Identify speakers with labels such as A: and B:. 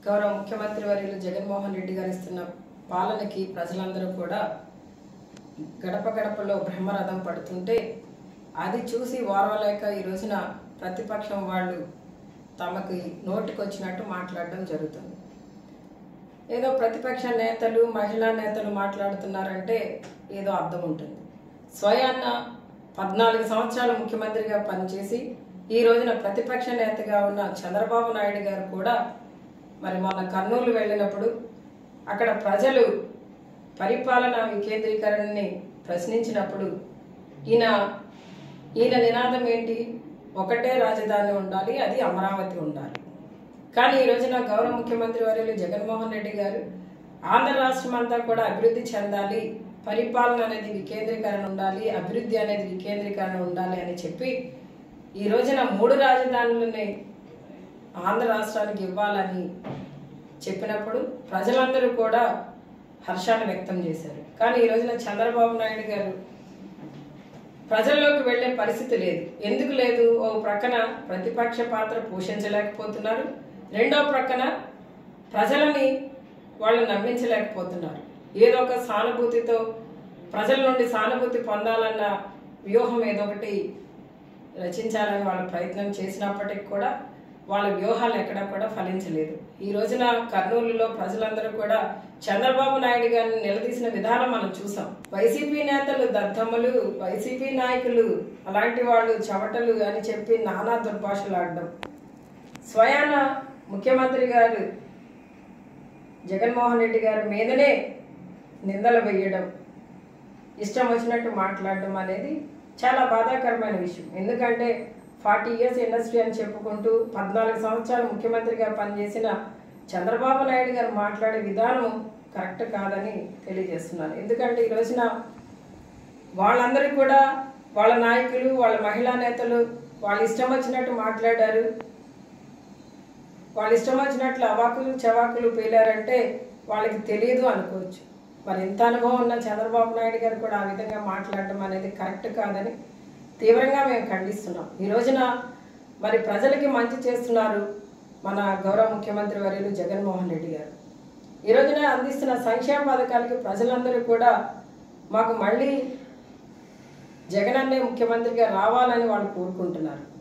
A: గౌరవ ముఖ్యమంత్రి వర్యులు జగన్మోహన్ రెడ్డి గారు ఇస్తున్న పాలనకి ప్రజలందరూ కూడా గడప గడపలో బ్రహ్మరథం పడుతుంటే అది చూసి ఓర్వలేక ఈ రోజున ప్రతిపక్షం వాళ్ళు తమకి నోటికొచ్చినట్టు మాట్లాడడం జరుగుతుంది ఏదో ప్రతిపక్ష నేతలు మహిళా నేతలు మాట్లాడుతున్నారంటే ఏదో అర్థం ఉంటుంది స్వయాన్న పద్నాలుగు సంవత్సరాలు ముఖ్యమంత్రిగా పనిచేసి ఈ రోజున ప్రతిపక్ష నేతగా ఉన్న చంద్రబాబు నాయుడు గారు కూడా మరి మొన్న కర్నూలు వెళ్ళినప్పుడు అక్కడ ప్రజలు పరిపాలన వికేంద్రీకరణని ప్రశ్నించినప్పుడు ఈయన ఈయన నినాదం ఏంటి ఒకటే రాజధాని ఉండాలి అది అమరావతి ఉండాలి కానీ ఈ రోజున గౌరవ ముఖ్యమంత్రి వర్యులు జగన్మోహన్ రెడ్డి గారు ఆంధ్ర రాష్ట్రం అంతా కూడా అభివృద్ధి చెందాలి పరిపాలన అనేది వికేంద్రీకరణ ఉండాలి అభివృద్ధి అనేది వికేంద్రీకరణ ఉండాలి అని చెప్పి ఈ రోజున మూడు రాజధానులని ఆంధ్ర రాష్ట్రానికి ఇవ్వాలని చెప్పినప్పుడు ప్రజలందరూ కూడా హర్షాన్ని వ్యక్తం చేశారు కానీ ఈ రోజున చంద్రబాబు నాయుడు గారు ప్రజల్లోకి వెళ్ళే పరిస్థితి లేదు ఎందుకు లేదు ఓ ప్రక్కన ప్రతిపక్ష పాత్ర పోషించలేకపోతున్నారు రెండో ప్రక్కన ప్రజలని వాళ్ళు నమ్మించలేకపోతున్నారు ఏదో ఒక సానుభూతితో ప్రజల నుండి సానుభూతి పొందాలన్న వ్యూహం ఏదో ఒకటి రచించాలని వాళ్ళ ప్రయత్నం చేసినప్పటికీ కూడా వాళ్ళ వ్యూహాలు ఎక్కడా కూడా ఫలించలేదు ఈ రోజున కర్నూలులో ప్రజలందరూ కూడా చంద్రబాబు నాయుడు గారిని నిలదీసిన విధానం మనం చూసాం వైసీపీ నేతలు దద్దమ్మలు వైసీపీ నాయకులు అలాంటి వాళ్ళు చెమటలు అని చెప్పి నానా దుర్భాషలు ఆడడం స్వయాన ముఖ్యమంత్రి గారు జగన్మోహన్ రెడ్డి గారి మీదనే నిందలు వేయడం ఇష్టం వచ్చినట్టు మాట్లాడడం అనేది చాలా బాధాకరమైన విషయం ఎందుకంటే ఫార్టీ ఇయర్స్ ఇండస్ట్రీ అని చెప్పుకుంటూ పద్నాలుగు సంవత్సరాలు ముఖ్యమంత్రిగా పనిచేసిన చంద్రబాబు నాయుడు గారు మాట్లాడే విధానం కరెక్ట్ కాదని తెలియజేస్తున్నాను ఎందుకంటే ఈ రోజున వాళ్ళందరూ కూడా వాళ్ళ నాయకులు వాళ్ళ మహిళా నేతలు వాళ్ళ ఇష్టం వచ్చినట్టు మాట్లాడారు వాళ్ళ ఇష్టం వచ్చినట్లు అవాకులు చవాకులు పేలారంటే వాళ్ళకి తెలియదు అనుకోవచ్చు మరి ఎంత అనుభవం ఉన్న చంద్రబాబు నాయుడు గారు కూడా ఆ విధంగా మాట్లాడడం అనేది కరెక్ట్ కాదని తీవ్రంగా మేము ఖండిస్తున్నాం ఈ రోజున మరి ప్రజలకి మంచి చేస్తున్నారు మన గౌరవ ముఖ్యమంత్రి వర్యులు జగన్మోహన్ రెడ్డి గారు ఈ రోజున అందిస్తున్న సంక్షేమ పథకాలకి ప్రజలందరూ కూడా మాకు మళ్ళీ జగన్ అన్నే ముఖ్యమంత్రిగా రావాలని వాళ్ళు కోరుకుంటున్నారు